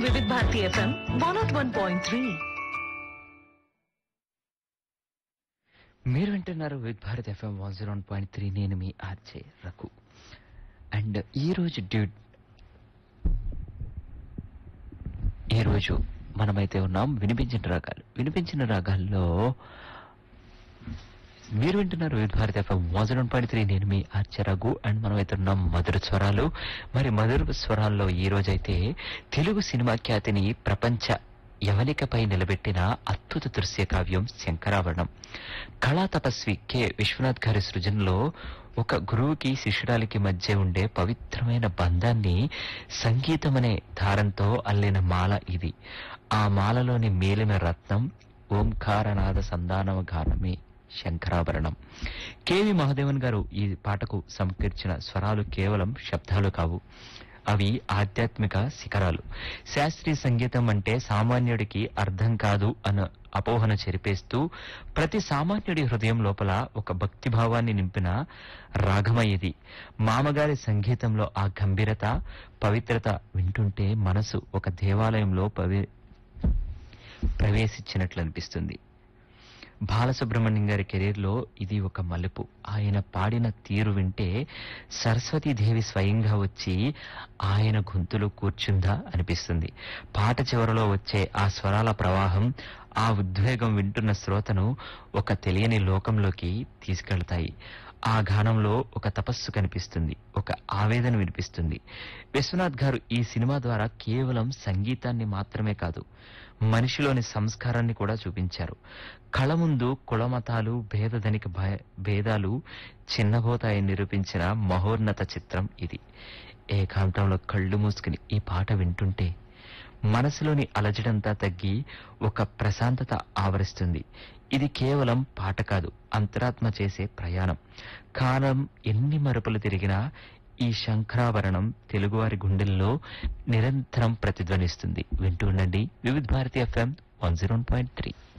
వివిధ Bharati FM one nought one point three మీరు వింటున్నారు with Bharat FM one zero one point three నేను మీ ఆర్జే రఘు అండ్ ఈ రోజు డ్యూట్ ఈ రోజు మనమైతే ఉన్నాం వినిపించిన రాగాలు వినిపించిన రాగాల్లో మీరు వింటున్నారు with Bharat FM one zero one point three నేను మీ ఆర్జే రఘు అండ్ మనమైతే ఉన్నాం మధుర స్వరాలు మరి మధుర స్వరాల్లో ఈ రోజైతే తెలుగు సినిమా ఖ్యాతిని ప్రపంచ యవనికపై నిలబెట్టిన అద్భుత దృశ్య కావ్యం శంకరాభరణం కళా తపస్వి కె విశ్వనాథ్ గారి సృజనలో ఒక గురువుకి శిష్యురాలికి మధ్య ఉండే పవిత్రమైన బంధాన్ని సంగీతం అనే దారంతో అల్లిన మాల ఇది ఆ మాలలోని మేలిన రత్నం ఓంకారనాద సంధానమ గానమే శంకరాభరణం కేవి మహాదేవన్ గారు ఈ పాటకు సమకూర్చిన స్వరాలు కేవలం శబ్దాలు కావు అవి ఆధ్యాత్మిక శిఖరాలు శాస్త్రీయ సంగీతం అంటే సామాన్యుడికి అర్థం కాదు అన్న అపోహన చెరిపేస్తూ ప్రతి సామాన్యుడి హృదయం లోపల ఒక భక్తి భావాన్ని నింపిన రాగమయ్యది మామగారి సంగీతంలో ఆ గంభీరత పవిత్రత వింటుంటే మనసు ఒక దేవాలయంలో పవి ప్రవేశించినట్లు అనిపిస్తుంది బాలసుబ్రహ్మణ్యం గారి కెరీర్ లో ఇది ఒక మలుపు ఆయన పాడిన తీరు వింటే సరస్వతీదేవి స్వయంగా వచ్చి ఆయన గొంతులో కూర్చుందా అనిపిస్తుంది పాట చివరలో వచ్చే ఆ స్వరాల ప్రవాహం ఆ ఉద్వేగం వింటున్న శ్రోతను ఒక తెలియని లోకంలోకి తీసుకెళ్తాయి ఆ గానంలో ఒక తపస్సు కనిపిస్తుంది ఒక ఆవేదన వినిపిస్తుంది విశ్వనాథ్ గారు ఈ సినిమా ద్వారా కేవలం సంగీతాన్ని మాత్రమే కాదు మనిషిలోని సంస్కారాన్ని కూడా చూపించారు కళ ముందు కులమతాలు భేదధనిక భయ- భేదాలు చిన్నబోతాయని నిరూపించిన మహోన్నత చిత్రం ఇది ఏకాంతంలో కళ్ళు మూసుకుని ఈ పాట వింటుంటే మనసులోని అలజడంతా తగ్గి ఒక ప్రశాంతత ఆవరిస్తుంది ఇది కేవలం పాట కాదు అంతరాత్మ చేసే ప్రయాణం కాలం ఎన్ని మరుపులు తిరిగినా ఈ శంఖరాభరణం తెలుగువారి గుండెల్లో నిరంతరం ప్రతిధ్వనిస్తుంది వింటూ ఉండండి Vividh Bharati FM one zero point three